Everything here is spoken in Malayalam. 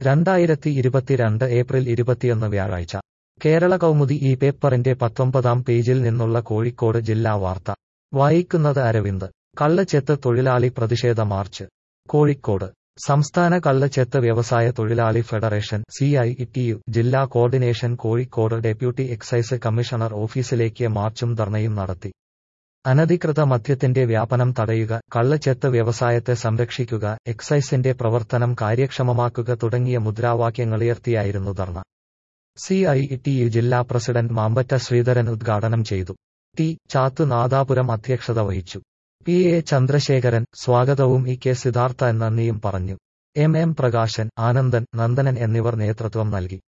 രണ്ടായിരത്തി ഇരുപത്തിരണ്ട് ഏപ്രിൽ ഇരുപത്തിയൊന്ന് വ്യാഴാഴ്ച കേരള കൗമുദി ഈ പേപ്പറിന്റെ പത്തൊമ്പതാം പേജിൽ നിന്നുള്ള കോഴിക്കോട് ജില്ലാ വാർത്ത വായിക്കുന്നത് അരവിന്ദ് കള്ളച്ചെത്ത് തൊഴിലാളി പ്രതിഷേധ മാർച്ച് കോഴിക്കോട് സംസ്ഥാന കള്ളച്ചെത്ത് വ്യവസായ തൊഴിലാളി ഫെഡറേഷൻ സി ഐ ടിയു ജില്ലാ coordination Kozhikode deputy excise commissioner ഓഫീസിലേക്ക് മാർച്ചും ധർണയും നടത്തി അനധികൃത മദ്യത്തിന്റെ വ്യാപനം തടയുക കള്ളച്ചെത്ത് വ്യവസായത്തെ സംരക്ഷിക്കുക എക്സൈസിന്റെ പ്രവർത്തനം കാര്യക്ഷമമാക്കുക തുടങ്ങിയ മുദ്രാവാക്യങ്ങളുയർത്തിയായിരുന്നു ധർണ സി ഐ ടിയു ജില്ലാ പ്രസിഡന്റ് മാമ്പറ്റ ശ്രീധരൻ ഉദ്ഘാടനം ചെയ്തു ടി ചാത്തു നാദാപുരം അധ്യക്ഷത വഹിച്ചു പി എ ചന്ദ്രശേഖരൻ സ്വാഗതവും ഇ കെ സിദ്ധാർത്ഥ നന്ദിയും പറഞ്ഞു എം എം പ്രകാശൻ ആനന്ദൻ നന്ദനൻ എന്നിവർ നേതൃത്വം നൽകി